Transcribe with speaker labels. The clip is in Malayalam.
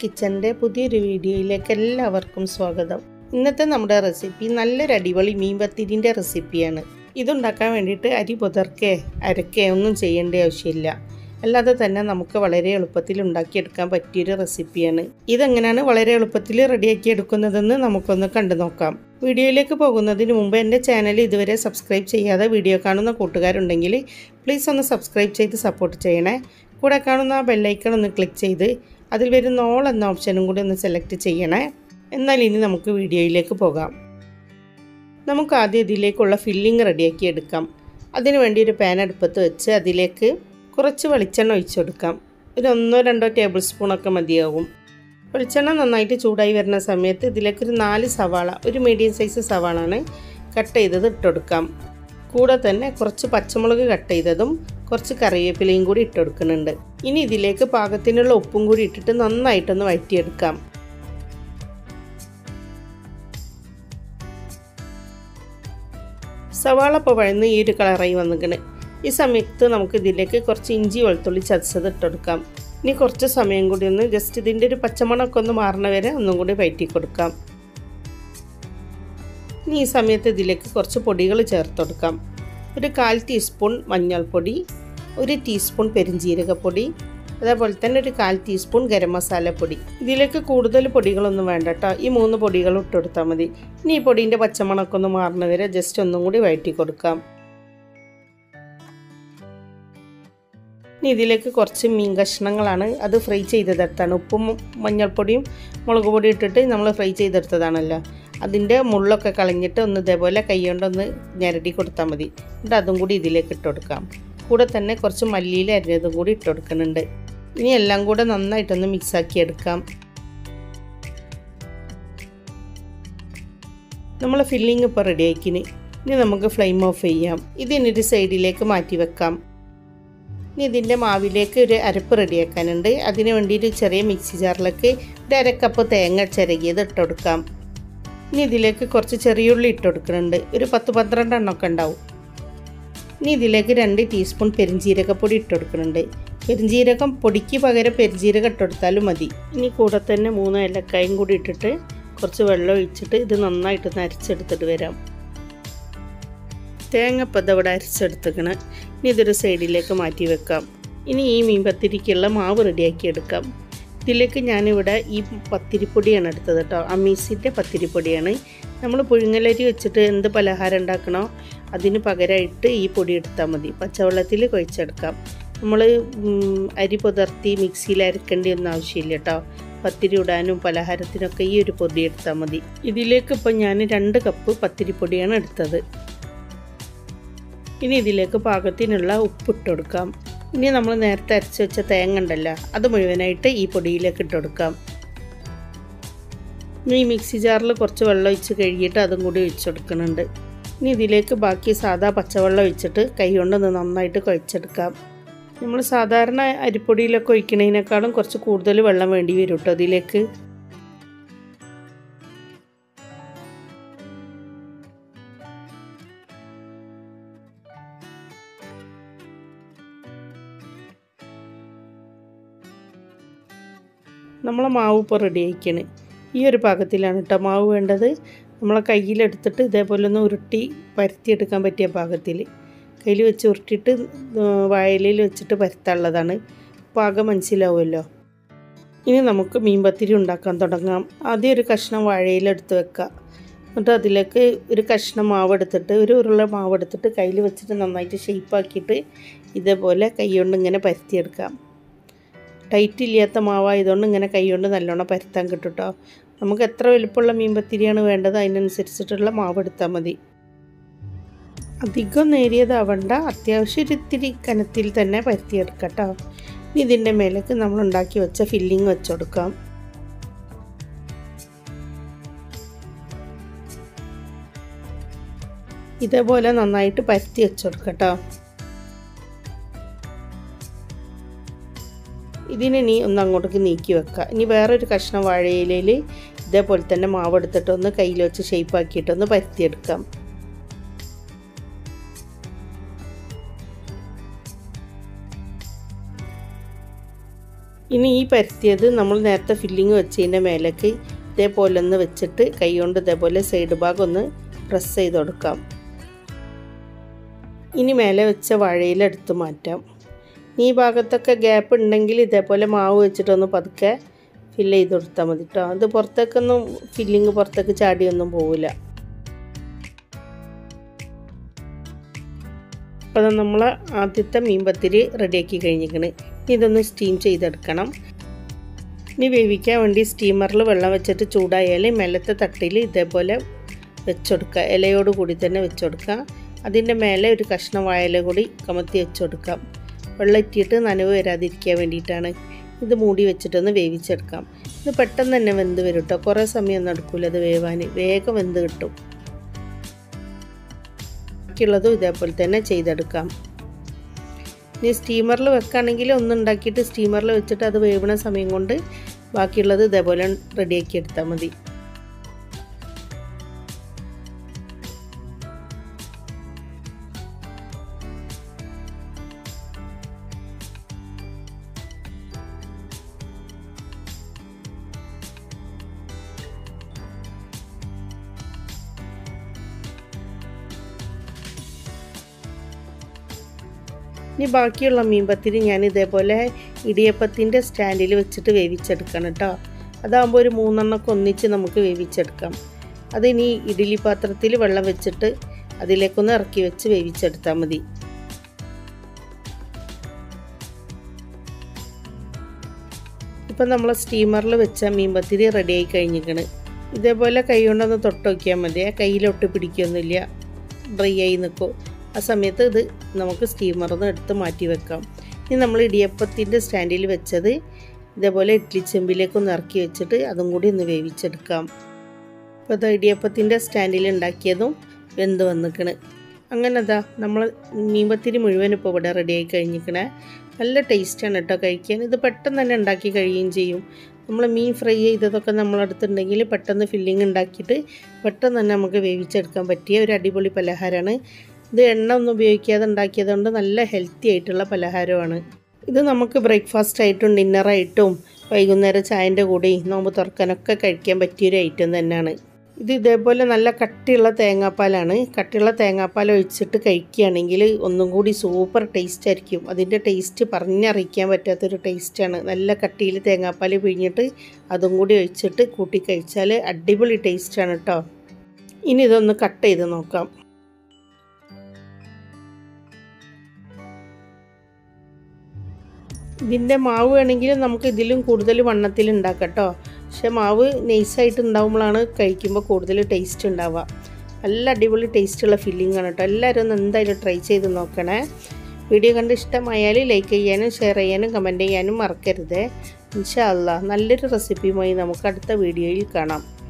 Speaker 1: കിച്ചൻ്റെ പുതിയൊരു വീഡിയോയിലേക്ക് എല്ലാവർക്കും സ്വാഗതം ഇന്നത്തെ നമ്മുടെ റെസിപ്പി നല്ലൊരു അടിപൊളി മീൻ പത്തിരിൻ്റെ റെസിപ്പിയാണ് ഇതുണ്ടാക്കാൻ വേണ്ടിയിട്ട് അരി പുതർക്കേ അരക്കേ ഒന്നും ചെയ്യേണ്ട ആവശ്യമില്ല അല്ലാതെ തന്നെ നമുക്ക് വളരെ എളുപ്പത്തിൽ ഉണ്ടാക്കിയെടുക്കാൻ പറ്റിയൊരു റെസിപ്പിയാണ് ഇതെങ്ങനെയാണ് വളരെ എളുപ്പത്തിൽ റെഡിയാക്കി എടുക്കുന്നതെന്ന് നമുക്കൊന്ന് കണ്ടു നോക്കാം വീഡിയോയിലേക്ക് പോകുന്നതിന് മുമ്പ് എൻ്റെ ചാനൽ ഇതുവരെ സബ്സ്ക്രൈബ് ചെയ്യാതെ വീഡിയോ കാണുന്ന കൂട്ടുകാരുണ്ടെങ്കിൽ പ്ലീസ് ഒന്ന് സബ്സ്ക്രൈബ് ചെയ്ത് സപ്പോർട്ട് ചെയ്യണേ കൂടെ കാണുന്ന ആ ബെല്ലൈക്കൺ ഒന്ന് ക്ലിക്ക് ചെയ്ത് അതിൽ വരുന്ന ഓൾ എന്ന ഓപ്ഷനും കൂടി ഒന്ന് സെലക്ട് ചെയ്യണേ എന്നാൽ ഇനി നമുക്ക് വീഡിയോയിലേക്ക് പോകാം നമുക്ക് ആദ്യം ഇതിലേക്കുള്ള ഫില്ലിങ് റെഡിയാക്കി എടുക്കാം അതിനു വേണ്ടി ഒരു പാൻ അടുപ്പത്ത് വെച്ച് അതിലേക്ക് കുറച്ച് വെളിച്ചെണ്ണ ഒഴിച്ചു കൊടുക്കാം ഒരു ഒന്നോ രണ്ടോ ടേബിൾ സ്പൂണൊക്കെ മതിയാകും വെളിച്ചെണ്ണ നന്നായിട്ട് ചൂടായി വരുന്ന സമയത്ത് ഇതിലേക്ക് ഒരു നാല് സവാള ഒരു മീഡിയം സൈസ് സവാളാണ് കട്ട് ചെയ്തത് ഇട്ടുകൊടുക്കാം കൂടെ തന്നെ കുറച്ച് പച്ചമുളക് കട്ട് ചെയ്തതും കുറച്ച് കറിവേപ്പിലയും കൂടി ഇട്ട് കൊടുക്കുന്നുണ്ട് ഇനി ഇതിലേക്ക് പാകത്തിനുള്ള ഉപ്പും കൂടി ഇട്ടിട്ട് നന്നായിട്ടൊന്ന് വഴറ്റിയെടുക്കാം സവാള ഇപ്പോൾ വഴന്ന് ഈ ഒരു കളറായി വന്നിക്കണ് ഈ സമയത്ത് നമുക്ക് ഇതിലേക്ക് കുറച്ച് ഇഞ്ചി വെളുത്തുള്ളി ചതച്ചത് ഇട്ടെടുക്കാം ഇനി കുറച്ച് സമയം കൂടി ഒന്ന് ജസ്റ്റ് ഇതിൻ്റെ ഒരു പച്ചമണമൊക്കെ ഒന്ന് മാറണ വരെ ഒന്നും കൂടി വയറ്റി കൊടുക്കാം ഇനി ഈ സമയത്ത് ഇതിലേക്ക് കുറച്ച് പൊടികൾ ചേർത്ത് കൊടുക്കാം ഒരു കാൽ ടീസ്പൂൺ മഞ്ഞൾപ്പൊടി ഒരു ടീസ്പൂൺ പെരിഞ്ജീരകപ്പൊടി അതേപോലെ തന്നെ ഒരു കാൽ ടീസ്പൂൺ ഗരം മസാലപ്പൊടി ഇതിലേക്ക് കൂടുതൽ പൊടികളൊന്നും വേണ്ട കേട്ടോ ഈ മൂന്ന് പൊടികൾ ഇട്ട് കൊടുത്താൽ മതി ഇനി ഈ പൊടീൻ്റെ പച്ചമണമൊക്കെ ഒന്ന് മാറുന്ന വരെ ജസ്റ്റ് ഒന്നും കൂടി വഴറ്റി കൊടുക്കാം ഇനി ഇതിലേക്ക് കുറച്ച് മീൻ കഷ്ണങ്ങളാണ് അത് ഫ്രൈ ചെയ്തെടുത്താണ് ഉപ്പും മഞ്ഞൾപ്പൊടിയും മുളക് പൊടി ഇട്ടിട്ട് നമ്മൾ ഫ്രൈ ചെയ്തെടുത്തതാണല്ലോ അതിൻ്റെ മുള്ളൊക്കെ കളഞ്ഞിട്ട് ഒന്ന് ഇതേപോലെ കൈ കൊണ്ടൊന്ന് ഞരടി കൊടുത്താൽ മതി എന്നിട്ട് അതും കൂടി ഇതിലേക്ക് ഇട്ട് കൊടുക്കാം കൂടെ തന്നെ കുറച്ച് മല്ലിയിൽ അരിഞ്ഞതും കൂടി ഇട്ട് കൊടുക്കുന്നുണ്ട് ഇനി എല്ലാം കൂടെ നന്നായിട്ടൊന്ന് മിക്സാക്കി എടുക്കാം നമ്മൾ ഫില്ലിങ് ഇപ്പോൾ റെഡി ആക്കിന് ഇനി നമുക്ക് ഫ്ലെയിം ഓഫ് ചെയ്യാം ഇതിനൊരു സൈഡിലേക്ക് മാറ്റി വെക്കാം ഇനി ഇതിൻ്റെ മാവിലേക്ക് ഒരു അരപ്പ് റെഡിയാക്കാനുണ്ട് അതിന് വേണ്ടി ഒരു ചെറിയ മിക്സി ജാറിലേക്ക് ഒരു അരക്കപ്പ് തേങ്ങ ചിരകിയത് ഇട്ട് കൊടുക്കാം ഇനി ഇതിലേക്ക് കുറച്ച് ചെറിയുള്ളി ഇട്ട് കൊടുക്കുന്നുണ്ട് ഒരു പത്ത് പന്ത്രണ്ട് എണ്ണമൊക്കെ ഉണ്ടാവും ഇനി ഇതിലേക്ക് രണ്ട് ടീസ്പൂൺ പെരിഞ്ജീരകപ്പൊടി ഇട്ട് കൊടുക്കുന്നുണ്ട് പെരിഞ്ജീരകം പൊടിക്ക് പകരം പെരിഞ്ജീരകം ഇട്ട് കൊടുത്താലും മതി ഇനി കൂടെ തന്നെ മൂന്ന് ഏലക്കായും കൂടി ഇട്ടിട്ട് കുറച്ച് വെള്ളം ഒഴിച്ചിട്ട് ഇത് നന്നായിട്ടൊന്ന് അരച്ചെടുത്തിട്ട് വരാം തേങ്ങപ്പത് ഇവിടെ അരച്ചെടുത്തേക്കണ് ഇനി ഇതൊരു സൈഡിലേക്ക് മാറ്റി വെക്കാം ഇനി ഈ മീൻ പത്തിരിക്കുള്ള മാവ് റെഡിയാക്കി എടുക്കാം ഇതിലേക്ക് ഞാനിവിടെ ഈ പത്തിരിപ്പൊടിയാണ് എടുത്തത് കേട്ടോ അമീസിൻ്റെ പത്തിരിപ്പൊടിയാണ് നമ്മൾ പുഴുങ്ങലരി വെച്ചിട്ട് എന്ത് പലഹാരം ഉണ്ടാക്കണോ അതിന് പകരമായിട്ട് ഈ പൊടി എടുത്താൽ മതി പച്ചവെള്ളത്തിൽ കുഴച്ചെടുക്കാം നമ്മൾ അരി പുതർത്തി മിക്സിയിൽ അരക്കേണ്ടി ഒന്നും ആവശ്യമില്ല കേട്ടോ പത്തിരി ഇടാനും പലഹാരത്തിനൊക്കെ ഈ ഒരു പൊടി എടുത്താൽ മതി ഇതിലേക്ക് ഇപ്പോൾ ഞാൻ രണ്ട് കപ്പ് പത്തിരിപ്പൊടിയാണ് എടുത്തത് ഇനി ഇതിലേക്ക് പാകത്തിനുള്ള ഉപ്പിട്ട് കൊടുക്കാം ഇനി നമ്മൾ നേരത്തെ അരച്ച് വെച്ച തേങ്ങ ഉണ്ടല്ലോ അത് മുഴുവനായിട്ട് ഈ പൊടിയിലേക്ക് ഇട്ട് കൊടുക്കാം ഇനി ഈ മിക്സി ജാറിൽ കുറച്ച് വെള്ളം ഒഴിച്ച് കഴുകിയിട്ട് അതും കൂടി ഒഴിച്ച് കൊടുക്കുന്നുണ്ട് ഇനി ഇതിലേക്ക് ബാക്കി സാധാ പച്ചവെള്ളം ഒഴിച്ചിട്ട് കൈ കൊണ്ടൊന്ന് നന്നായിട്ട് കുഴച്ചെടുക്കാം നമ്മൾ സാധാരണ അരിപ്പൊടിയിലൊക്കെ ഒഴിക്കുന്നതിനേക്കാളും കുറച്ച് കൂടുതൽ വെള്ളം വേണ്ടി വരും കേട്ടോ അതിലേക്ക് നമ്മളെ മാവ് ഇപ്പോൾ റെഡി ആയിക്കാണ് ഈ ഒരു പാകത്തിലാണ് കേട്ടോ മാവ് വേണ്ടത് നമ്മളെ കയ്യിലെടുത്തിട്ട് ഇതേപോലെ ഒന്ന് ഉരുട്ടി പരത്തിയെടുക്കാൻ പറ്റിയ പാകത്തിൽ കയ്യിൽ വെച്ച് ഉരുട്ടിയിട്ട് വായലയിൽ വെച്ചിട്ട് പരത്താനുള്ളതാണ് പാകം മനസ്സിലാവുമല്ലോ ഇനി നമുക്ക് മീൻ പത്തിരി ഉണ്ടാക്കാൻ തുടങ്ങാം ആദ്യം ഒരു കഷ്ണം വാഴയിലെടുത്ത് വെക്കുക എന്നിട്ട് അതിലേക്ക് ഒരു കഷ്ണം മാവ് എടുത്തിട്ട് ഒരു ഉരുള മാവ് എടുത്തിട്ട് കയ്യിൽ വെച്ചിട്ട് നന്നായിട്ട് ഷേപ്പാക്കിയിട്ട് ഇതേപോലെ കൈ കൊണ്ട് ഇങ്ങനെ പരത്തിയെടുക്കാം ടൈറ്റ് ഇല്ലാത്ത മാവായതുകൊണ്ട് ഇങ്ങനെ കൈകൊണ്ട് നല്ലോണം പരത്താൻ കിട്ടും കേട്ടോ നമുക്ക് എത്ര വലുപ്പമുള്ള മീൻ പത്തിരിയാണ് വേണ്ടത് അതിനനുസരിച്ചിട്ടുള്ള മാവ് എടുത്താൽ മതി അധികം നേരിയതാവണ്ട അത്യാവശ്യം ഒരു ഇത്തിരി കനത്തിൽ തന്നെ പരത്തിയെടുക്കാം കേട്ടോ ഇനി ഇതിൻ്റെ മേലേക്ക് നമ്മൾ ഉണ്ടാക്കി വെച്ച ഫില്ലിങ് വെച്ച് കൊടുക്കാം ഇതേപോലെ നന്നായിട്ട് പരത്തി വെച്ച് കൊടുക്കാം കേട്ടോ ഇതിനെ ഇനി ഒന്ന് അങ്ങോട്ടേക്ക് നീക്കി വെക്കുക ഇനി വേറൊരു കഷ്ണം വാഴയിലയിൽ ഇതേപോലെ തന്നെ മാവ് എടുത്തിട്ട് ഒന്ന് കയ്യിൽ വെച്ച് ഷേപ്പാക്കിയിട്ട് ഒന്ന് പരത്തിയെടുക്കാം ഇനി ഈ പരത്തിയത് നമ്മൾ നേരത്തെ ഫില്ലിങ് വെച്ചതിൻ്റെ മേലേക്ക് ഇതേപോലെ ഒന്ന് വെച്ചിട്ട് കൈ കൊണ്ട് ഇതേപോലെ സൈഡ് ഭാഗം ഒന്ന് പ്രസ് ചെയ്ത് കൊടുക്കാം ഇനി മേലെ വെച്ച വാഴയിലെടുത്ത് മാറ്റാം ഈ ഭാഗത്തൊക്കെ ഗ്യാപ്പ് ഉണ്ടെങ്കിൽ ഇതേപോലെ മാവ് വെച്ചിട്ടൊന്ന് പതുക്കെ ഫില്ല് ചെയ്ത് കൊടുത്താൽ മതി കേട്ടോ അത് പുറത്തേക്കൊന്നും ഫില്ലിങ് പുറത്തേക്ക് ചാടിയൊന്നും പോവില്ല അപ്പോൾ നമ്മൾ ആദ്യത്തെ മീൻപത്തിരി റെഡിയാക്കി കഴിഞ്ഞിരിക്കണ് ഇതൊന്ന് സ്റ്റീം ചെയ്തെടുക്കണം ഇനി വേവിക്കാൻ വേണ്ടി സ്റ്റീമറിൽ വെള്ളം വെച്ചിട്ട് ചൂടായാൽ മേലത്തെ തട്ടിൽ ഇതേപോലെ വെച്ചെടുക്കുക ഇലയോട് കൂടി തന്നെ വെച്ചെടുക്കുക അതിൻ്റെ മേലെ ഒരു കഷ്ണം വായല കൂടി കമത്തി വെച്ചെടുക്കാം വെള്ളം ഇറ്റിയിട്ട് നനവ് വരാതിരിക്കാൻ വേണ്ടിയിട്ടാണ് ഇത് മൂടി വെച്ചിട്ടൊന്ന് വേവിച്ചെടുക്കാം ഇത് പെട്ടെന്ന് തന്നെ വെന്ത് വരും കേട്ടോ കുറേ സമയമൊന്നും എടുക്കില്ല അത് വേവാൻ വേഗം വെന്ത് കിട്ടും ബാക്കിയുള്ളതും ഇതേപോലെ തന്നെ ചെയ്തെടുക്കാം ഇനി സ്റ്റീമറിൽ വെക്കുകയാണെങ്കിൽ ഒന്ന് ഉണ്ടാക്കിയിട്ട് സ്റ്റീമറിൽ വെച്ചിട്ട് അത് വേവണ സമയം കൊണ്ട് ബാക്കിയുള്ളത് ഇതേപോലെ റെഡിയാക്കി എടുത്താൽ മതി ഇനി ബാക്കിയുള്ള മീൻപത്തിരി ഞാൻ ഇതേപോലെ ഇടിയപ്പത്തിൻ്റെ സ്റ്റാൻഡിൽ വെച്ചിട്ട് വേവിച്ചെടുക്കണം കേട്ടോ അതാകുമ്പോൾ ഒരു മൂന്നെണ്ണമൊക്കെ ഒന്നിച്ച് നമുക്ക് വേവിച്ചെടുക്കാം അതിനി ഇഡ്ഡലി പാത്രത്തിൽ വെള്ളം വെച്ചിട്ട് അതിലേക്കൊന്ന് ഇറക്കി വെച്ച് വേവിച്ചെടുത്താൽ മതി ഇപ്പം നമ്മൾ സ്റ്റീമറിൽ വെച്ച മീൻപത്തിരി റെഡിയായി കഴിഞ്ഞിരിക്കണ് ഇതേപോലെ കൈ കൊണ്ടൊന്ന് തൊട്ട് നോക്കിയാൽ മതി കയ്യിലൊട്ട് പിടിക്കൊന്നുമില്ല ഡ്രൈ ആയി നിൽക്കും ആ സമയത്ത് ഇത് നമുക്ക് സ്റ്റീമറിൽ നിന്ന് എടുത്ത് മാറ്റി വെക്കാം ഇനി നമ്മൾ ഇടിയപ്പത്തിൻ്റെ സ്റ്റാൻഡിൽ വെച്ചത് ഇതേപോലെ ഇഡ്ഡലി ചെമ്പിലേക്കൊന്ന് ഇറക്കി വെച്ചിട്ട് അതും കൂടി ഒന്ന് വേവിച്ചെടുക്കാം അപ്പോൾ ഇത് ഇടിയപ്പത്തിൻ്റെ സ്റ്റാൻഡിൽ ഉണ്ടാക്കിയതും വെന്ത് വന്നിക്കണ് അങ്ങനെ അതാ നമ്മൾ മീൻപത്തിരി മുഴുവൻ ഇപ്പോൾ ഇവിടെ റെഡിയായി കഴിഞ്ഞിരിക്കണേ നല്ല ടേസ്റ്റാണ് കേട്ടോ കഴിക്കാൻ ഇത് പെട്ടെന്ന് തന്നെ ഉണ്ടാക്കി കഴിയുകയും ചെയ്യും നമ്മൾ മീൻ ഫ്രൈ ചെയ്തതൊക്കെ നമ്മളടുത്തുണ്ടെങ്കിൽ പെട്ടെന്ന് ഫില്ലിങ് ഉണ്ടാക്കിയിട്ട് പെട്ടെന്ന് തന്നെ നമുക്ക് വേവിച്ചെടുക്കാൻ പറ്റിയ ഒരു അടിപൊളി പലഹാരമാണ് ഇത് എണ്ണ ഒന്നും ഉപയോഗിക്കാതെ ഉണ്ടാക്കിയതുകൊണ്ട് നല്ല ഹെൽത്തി ആയിട്ടുള്ള പലഹാരമാണ് ഇത് നമുക്ക് ബ്രേക്ക്ഫാസ്റ്റ് ആയിട്ടും ഡിന്നറായിട്ടും വൈകുന്നേരം ചായൻ്റെ കൂടെ നോമ്പ് തുറക്കാനൊക്കെ കഴിക്കാൻ പറ്റിയൊരു ഐറ്റം തന്നെയാണ് ഇത് ഇതേപോലെ നല്ല കട്ടിയുള്ള തേങ്ങാപ്പാലാണ് കട്ടിയുള്ള തേങ്ങാപ്പാൽ ഒഴിച്ചിട്ട് കഴിക്കുകയാണെങ്കിൽ ഒന്നും കൂടി സൂപ്പർ ടേസ്റ്റ് ആയിരിക്കും അതിൻ്റെ ടേസ്റ്റ് പറഞ്ഞറിയിക്കാൻ പറ്റാത്തൊരു ടേസ്റ്റാണ് നല്ല കട്ടിയിൽ തേങ്ങാപ്പാൽ പിഴിഞ്ഞിട്ട് അതും കൂടി ഒഴിച്ചിട്ട് കൂട്ടി കഴിച്ചാൽ അടിപൊളി ടേസ്റ്റാണ് കേട്ടോ ഇനി ഇതൊന്ന് കട്ട് ചെയ്ത് നോക്കാം ഇതിൻ്റെ മാവ് വേണമെങ്കിൽ നമുക്ക് ഇതിലും കൂടുതൽ വണ്ണത്തിൽ ഉണ്ടാക്കാം കേട്ടോ പക്ഷെ മാവ് നൈസായിട്ട് ഉണ്ടാകുമ്പോഴാണ് കഴിക്കുമ്പോൾ കൂടുതൽ ടേസ്റ്റ് ഉണ്ടാവുക നല്ല അടിപൊളി ടേസ്റ്റുള്ള ഫില്ലിംഗ് ആണ് കേട്ടോ എല്ലാവരും ഒന്ന് എന്തായാലും ട്രൈ ചെയ്ത് നോക്കണേ വീഡിയോ കണ്ട് ഇഷ്ടമായാൽ ലൈക്ക് ചെയ്യാനും ഷെയർ ചെയ്യാനും കമൻറ്റ് ചെയ്യാനും മറക്കരുത് ഇൻഷാ അല്ലാ നല്ലൊരു റെസിപ്പിയുമായി നമുക്ക് അടുത്ത വീഡിയോയിൽ കാണാം